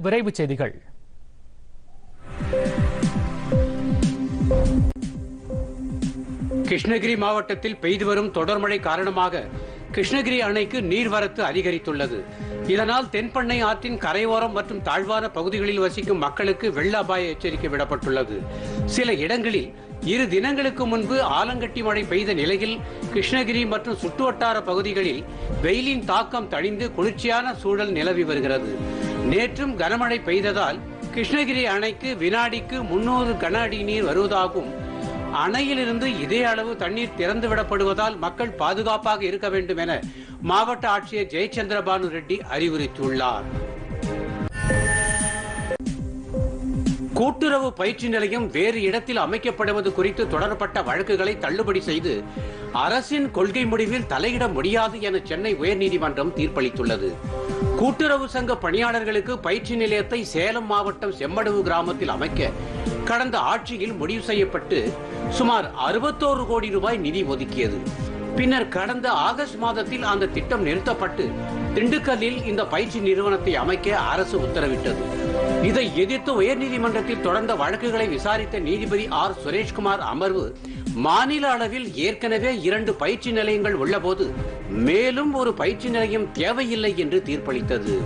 விரைவுச் செய்திகள் கிருஷ்ணகிரி மாவட்டத்தில் பெய்து வரும் தொடர் மழை காரணமாக கிருஷ்ணகிரி அணைக்கு நீர்வரத்து அதிகரித்துள்ளது இதனால் தென்பண்ணை ஆற்றின் கரையோரம் மற்றும் தாழ்வான பகுதிகளில் வசிக்கும் மக்களுக்கு வெள்ள அபாய எச்சரிக்கை விடப்பட்டுள்ளது சில இடங்களில் இரு தினங்களுக்கு முன்பு ஆலங்கட்டி மழை பெய்த நிலையில் கிருஷ்ணகிரி மற்றும் சுற்றுவட்டார பகுதிகளில் வெயிலின் தாக்கம் தணிந்து குளிர்ச்சியான சூழல் நிலவி வருகிறது நேற்றும் கனமழை பெய்ததால் கிருஷ்ணகிரி அணைக்கு வினாடிக்கு முன்னூறு கன அடி நீர் வருவதாகவும் அணையிலிருந்து இதே அளவு தண்ணீர் திறந்து விடப்படுவதால் மக்கள் பாதுகாப்பாக இருக்க வேண்டும் என மாவட்ட ஆட்சியர் ஜெயச்சந்திரபானு ரெட்டி அறிவுறுத்தியுள்ளார் கூட்டுறவு பயிற்சி நிலையம் வேறு இடத்தில் அமைக்கப்படுவது குறித்து தொடரப்பட்ட வழக்குகளை தள்ளுபடி செய்து அரசின் கொள்கை முடிவில் தலையிட முடியாது என சென்னை உயர்நீதிமன்றம் தீர்ப்பளித்துள்ளது கூட்டுறவு சங்க பணியாளர்களுக்கு பயிற்சி நிலையத்தை சேலம் மாவட்டம் செம்மடவு கிராமத்தில் அமைக்க கடந்த ஆட்சியில் முடிவு செய்யப்பட்டு சுமார் அறுபத்தோரு கோடி ரூபாய் நிதி ஒதுக்கியது பின்னர் கடந்த ஆகஸ்ட் மாதத்தில் அந்த திட்டம் நிறுத்தப்பட்டு திண்டுக்கல்லில் இந்த பயிற்சி நிறுவனத்தை அமைக்க அரசு உத்தரவிட்டது இதை எதிர்த்து உயர்நீதிமன்றத்தில் தொடர்ந்த வழக்குகளை விசாரித்த நீதிபதி ஆர் சுரேஷ்குமார் அமர்வு மாநில அளவில் ஏற்கனவே இரண்டு பயிற்சி நிலையங்கள் உள்ளபோது மேலும் ஒரு பயிற்சி நிலையம் தேவையில்லை என்று தீர்ப்பளித்தது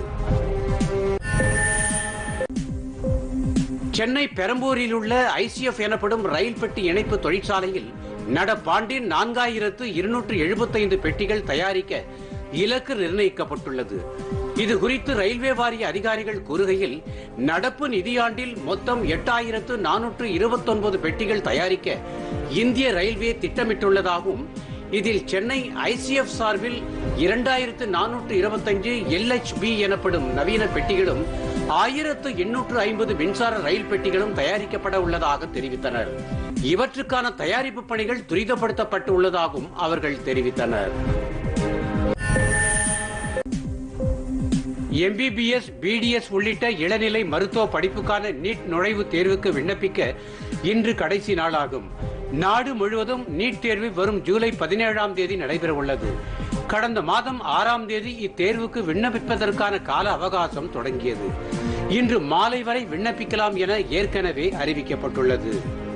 சென்னை பெரம்பூரில் உள்ள ஐசிஎஃப் எனப்படும் ரயில் பெட்டி இணைப்பு தொழிற்சாலையில் நடப்பாண்டின் நான்காயிரத்து இருநூற்று எழுபத்தைந்து பெட்டிகள் தயாரிக்க இலக்கு நிர்ணயிக்கப்பட்டுள்ளது இது குறித்து ரயில்வே வாரிய அதிகாரிகள் கூறுகையில் நடப்பு நிதியாண்டில் மொத்தம் எட்டாயிரத்து நானூற்று இருபத்தொன்பது பெட்டிகள் தயாரிக்க இந்திய ரயில்வே திட்டமிட்டுள்ளதாகவும் இதில் சென்னை ஐசிஎஃப் சார்பில் இரண்டாயிரத்து நானூற்று இருபத்தஞ்சு எல்ஹெச்பி எனப்படும் நவீன பெட்டிகளும் ஆயிரத்து எண்ணூற்று ஐம்பது மின்சார ரயில் பெட்டிகளும் தயாரிக்கப்பட உள்ளதாக தெரிவித்தனர் இவற்றுக்கான தயாரிப்பு பணிகள் துரிதப்படுத்தப்பட்டு உள்ளதாகவும் அவர்கள் தெரிவித்தனர் எம்பிபிஎஸ் பிடிஎஸ் உள்ளிட்ட இளநிலை மருத்துவ படிப்புக்கான நீட் நுழைவுத் தேர்வுக்கு விண்ணப்பிக்க இன்று கடைசி நாளாகும் நாடு முழுவதும் நீட் தேர்வு வரும் ஜூலை பதினேழாம் தேதி நடைபெற உள்ளது கடந்த மாதம் ஆறாம் தேதி இத்தேர்வுக்கு விண்ணப்பிப்பதற்கான கால அவகாசம் தொடங்கியது இன்று மாலை வரை விண்ணப்பிக்கலாம் என ஏற்கனவே அறிவிக்கப்பட்டுள்ளது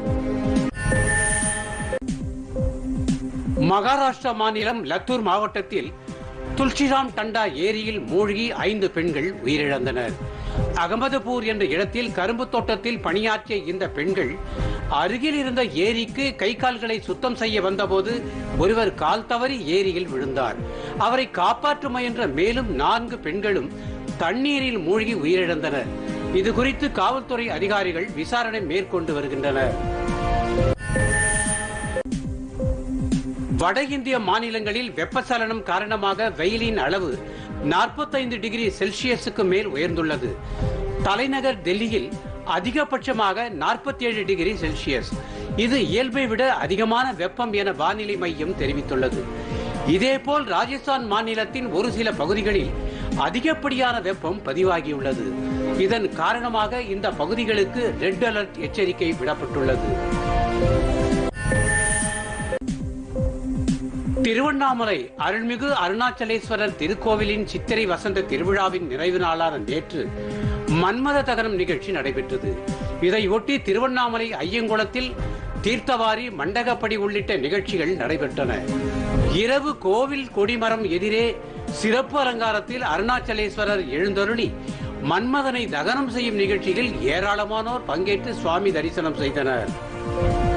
மகாராஷ்டிரா மாநிலம் லத்தூர் மாவட்டத்தில் துல்சிராம் டண்டா ஏரியில் மூழ்கி ஐந்து பெண்கள் உயிரிழந்தனர் அகமதுபூர் என்ற இடத்தில் கரும்பு தோட்டத்தில் பணியாற்றிய இந்த பெண்கள் அருகில் இருந்த ஏரிக்கு கை கால்களை சுத்தம் செய்ய வந்தபோது ஒருவர் கால் தவறி ஏரியில் விழுந்தார் அவரை காப்பாற்ற முயன்ற மேலும் நான்கு பெண்களும் தண்ணீரில் மூழ்கி உயிரிழந்தனர் இது குறித்து காவல்துறை அதிகாரிகள் விசாரணை மேற்கொண்டு வருகின்றனர் வட இந்திய மாநிலங்களில் வெப்பச்சலனம் காரணமாக வெயிலின் அளவு 45 டிகிரி செல்சியஸுக்கு மேல் உயர்ந்துள்ளது தலைநகர் டெல்லியில் அதிகபட்சமாக 47 டிகிரி செல்சியஸ் இது இயல்பை விட அதிகமான வெப்பம் என வானிலை மையம் தெரிவித்துள்ளது இதேபோல் ராஜஸ்தான் மாநிலத்தின் ஒரு சில பகுதிகளில் அதிகப்படியான வெப்பம் பதிவாகியுள்ளது இதன் காரணமாக இந்த பகுதிகளுக்கு ரெட் அலர்ட் எச்சரிக்கை விடப்பட்டுள்ளது திருவண்ணாமலை அருள்மிகு அருணாச்சலேஸ்வரர் திருக்கோவிலின் சித்திரை வசந்த திருவிழாவின் நிறைவு நாளான நேற்று மன்மத தகனம் நிகழ்ச்சி நடைபெற்றது இதையொட்டி திருவண்ணாமலை ஐயங்குளத்தில் தீர்த்தவாரி மண்டகப்படி உள்ளிட்ட நிகழ்ச்சிகள் நடைபெற்றன இரவு கோவில் கொடிமரம் எதிரே சிறப்பு அலங்காரத்தில் அருணாச்சலேஸ்வரர் எழுந்தருளி மன்மதனை தகனம் செய்யும் நிகழ்ச்சியில் ஏராளமானோர் பங்கேற்று சுவாமி தரிசனம் செய்தனர்